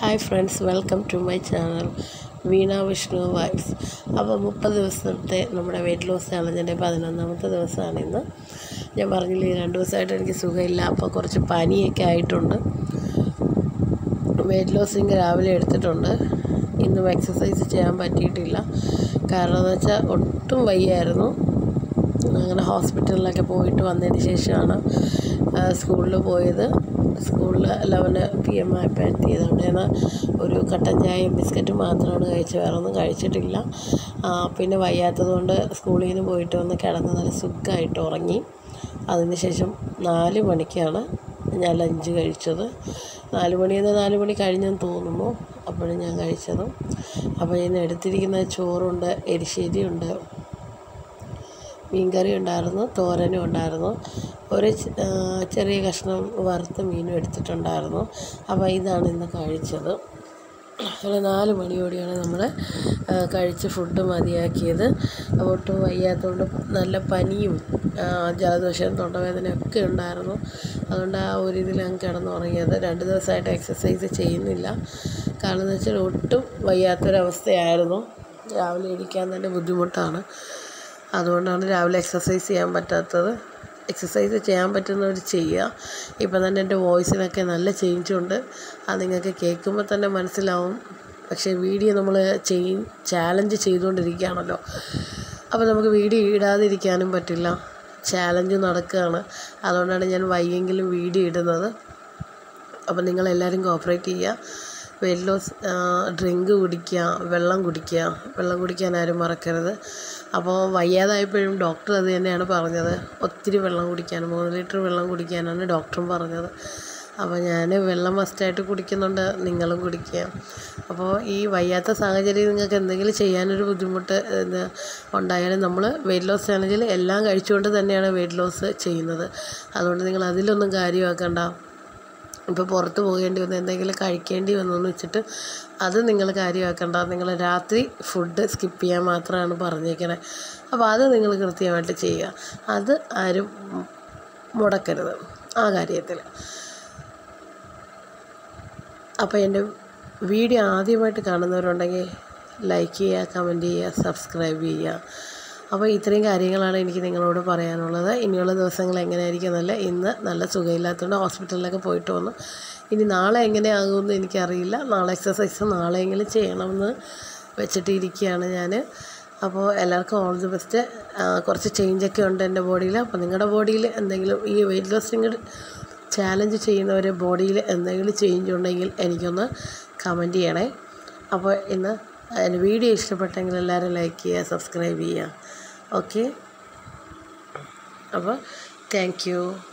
hi friends welcome to my channel Veena Vishnu vibes അപ്പോൾ മുപ്പത് ദിവസത്തെ നമ്മുടെ വെയിറ്റ് ലോസ് ചാലഞ്ചിൻ്റെ പതിനൊന്നാമത്തെ ദിവസമാണ് ഇന്ന് ഞാൻ പറഞ്ഞില്ലേ ഈ രണ്ട് ദിവസമായിട്ട് എനിക്ക് സുഖമില്ല അപ്പോൾ കുറച്ച് പനിയൊക്കെ ആയിട്ടുണ്ട് വെയിറ്റ് ലോസിങ് രാവിലെ എടുത്തിട്ടുണ്ട് ഇന്നും എക്സസൈസ് ചെയ്യാൻ പറ്റിയിട്ടില്ല കാരണം എന്ന് വെച്ചാൽ ഒട്ടും വയ്യായിരുന്നു അങ്ങനെ ഹോസ്പിറ്റലിലൊക്കെ പോയിട്ട് വന്നതിന് ശേഷമാണ് സ്കൂളിൽ പോയത് സ്കൂളിൽ ലെവന് പി എം ആയപ്പോൾ എത്തിയതുകൊണ്ട് ഞാൻ ഒരു കട്ടൻ ചായയും ബിസ്ക്കറ്റും മാത്രമാണ് കഴിച്ചത് വേറെ ഒന്നും കഴിച്ചിട്ടില്ല ആ, പിന്നെ വയ്യാത്തത് കൊണ്ട് സ്കൂളിൽ നിന്ന് പോയിട്ട് വന്ന് കിടന്ന് നല്ല സുഖമായിട്ട് ഉറങ്ങി അതിന് ശേഷം നാല് മണിക്കാണ് ഞാൻ ലഞ്ച് കഴിച്ചത് നാല് മണിയിൽ നിന്ന് നാല് മണി കഴിഞ്ഞെന്ന് തോന്നുന്നു അപ്പോഴും ഞാൻ കഴിച്ചത് അപ്പോൾ ഇന്ന് എടുത്തിരിക്കുന്ന ചോറുണ്ട് എരിശ്ശേരിയുണ്ട് മീൻകറി ഉണ്ടായിരുന്നു തോരനും ഉണ്ടായിരുന്നു ഒരു ചെ- ആ, ചെറിയ കഷ്ണം വറുത്ത മീനും എടുത്തിട്ടുണ്ടായിരുന്നു അപ്പോൾ ഇതാണ് ഇന്ന് കഴിച്ചത് അങ്ങനെ നാല് മണിയോടെയാണ് നമ്മൾ കഴിച്ച് ഫുഡ് മതിയാക്കിയത് അപ്പോൾ ഒട്ടും വയ്യാത്തതുകൊണ്ട് നല്ല പനിയും ആ, ജലദോഷം തൊണ്ടവേദനയൊക്കെ ഉണ്ടായിരുന്നു അതുകൊണ്ട് ആ ഒരു ഇതിൽ അങ്ങ് കിടന്നുറങ്ങിയത് രണ്ട് ദിവസമായിട്ട് എക്സസൈസ് ചെയ്യുന്നില്ല കാരണം എന്ന് വെച്ചാൽ ഒട്ടും വയ്യാത്തൊരവസ്ഥയായിരുന്നു രാവിലെ ഇരിക്കാൻ തന്നെ ബുദ്ധിമുട്ടാണ് അതുകൊണ്ടാണ് രാവിലെ എക്സസൈസ് ചെയ്യാൻ പറ്റാത്തത് എക്സസൈസ് ചെയ്യാൻ പറ്റുന്നവർ ചെയ്യുക ഇപ്പം തന്നെ എൻ്റെ വോയിസിനൊക്കെ നല്ല ചേഞ്ച് ഉണ്ട് അത് നിങ്ങൾക്ക് കേൾക്കുമ്പോൾ തന്നെ മനസ്സിലാവും പക്ഷേ വീഡിയോ നമ്മൾ ചെയ് ചാലഞ്ച് ചെയ്തുകൊണ്ടിരിക്കുകയാണല്ലോ അപ്പോൾ നമുക്ക് വീഡിയോ ഇടാതിരിക്കാനും പറ്റില്ല ചാലഞ്ച് നടക്കുകയാണ് അതുകൊണ്ടാണ് ഞാൻ വയ്യെങ്കിലും വീഡിയോ ഇടുന്നത് അപ്പോൾ നിങ്ങളെല്ലാവരും കോപ്പറേറ്റ് ചെയ്യുക വെയിറ്റ് ലോസ് ഡ്രിങ്ക് കുടിക്കുക വെള്ളം കുടിക്കുക വെള്ളം കുടിക്കാൻ ആരും മറക്കരുത് അപ്പോൾ വയ്യാതായപ്പോഴും ഡോക്ടർ അത് തന്നെയാണ് പറഞ്ഞത് ഒത്തിരി വെള്ളം കുടിക്കാൻ മൂന്ന് ലിറ്റർ വെള്ളം കുടിക്കാനാണ് ഡോക്ടറും പറഞ്ഞത് അപ്പോൾ ഞാൻ വെള്ളം മസ്റ്റായിട്ട് കുടിക്കുന്നുണ്ട് നിങ്ങളും കുടിക്കുക അപ്പോൾ ഈ വയ്യാത്ത സാഹചര്യം നിങ്ങൾക്ക് എന്തെങ്കിലും ചെയ്യാനൊരു ബുദ്ധിമുട്ട് ഇത് ഉണ്ടായാലും നമ്മൾ വെയിറ്റ് ലോസ് ചാലഞ്ചിൽ എല്ലാം കഴിച്ചുകൊണ്ട് തന്നെയാണ് വെയിറ്റ് ലോസ് ചെയ്യുന്നത് അതുകൊണ്ട് നിങ്ങൾ അതിലൊന്നും കാര്യമാക്കണ്ട ഇപ്പോൾ പുറത്ത് പോകേണ്ടി വന്ന് എന്തെങ്കിലും കഴിക്കേണ്ടി വന്നു എന്ന് വെച്ചിട്ട് അത് നിങ്ങൾ കാര്യമാക്കണ്ട നിങ്ങൾ രാത്രി ഫുഡ് സ്കിപ്പ് ചെയ്യാൻ മാത്രമാണ് പറഞ്ഞേക്കണേ അപ്പോൾ അത് നിങ്ങൾ കൃത്യമായിട്ട് ചെയ്യുക അത് ആരും മുടക്കരുത് ആ കാര്യത്തിൽ അപ്പോൾ എൻ്റെ വീഡിയോ ആദ്യമായിട്ട് കാണുന്നവരുണ്ടെങ്കിൽ ലൈക്ക് ചെയ്യുക കമൻറ്റ് ചെയ്യുക സബ്സ്ക്രൈബ് ചെയ്യുക അപ്പോൾ ഇത്രയും കാര്യങ്ങളാണ് എനിക്ക് നിങ്ങളോട് പറയാനുള്ളത് ഇനിയുള്ള ദിവസങ്ങൾ എങ്ങനെയായിരിക്കും എന്നല്ല ഇന്ന് നല്ല സുഖമില്ലാത്തതുകൊണ്ട് ഹോസ്പിറ്റലിലൊക്കെ പോയിട്ട് വന്നു ഇനി നാളെ എങ്ങനെയാകുമെന്ന് എനിക്കറിയില്ല നാളെ എക്സസൈസ് നാളെയെങ്കിലും ചെയ്യണമെന്ന് വെച്ചിട്ടിരിക്കുകയാണ് ഞാൻ അപ്പോൾ എല്ലാവർക്കും ഓൾ ദി ബെസ്റ്റ് കുറച്ച് ചേഞ്ചൊക്കെ ഉണ്ട് എൻ്റെ ബോഡിയിൽ അപ്പോൾ നിങ്ങളുടെ ബോഡിയിൽ എന്തെങ്കിലും ഈ വെയിറ്റ് ലോസിങ് ചാലഞ്ച് ചെയ്യുന്നവരെ ബോഡിയിൽ എന്തെങ്കിലും ചേഞ്ച് ഉണ്ടെങ്കിൽ എനിക്കൊന്ന് കമൻറ്റ് ചെയ്യണേ അപ്പോൾ ഇന്ന് എൻ്റെ വീഡിയോ ഇഷ്ടപ്പെട്ടെങ്കിൽ എല്ലാവരും ലൈക്ക് ചെയ്യുക സബ്സ്ക്രൈബ് ചെയ്യുക ഓക്കെ അപ്പോൾ താങ്ക് യു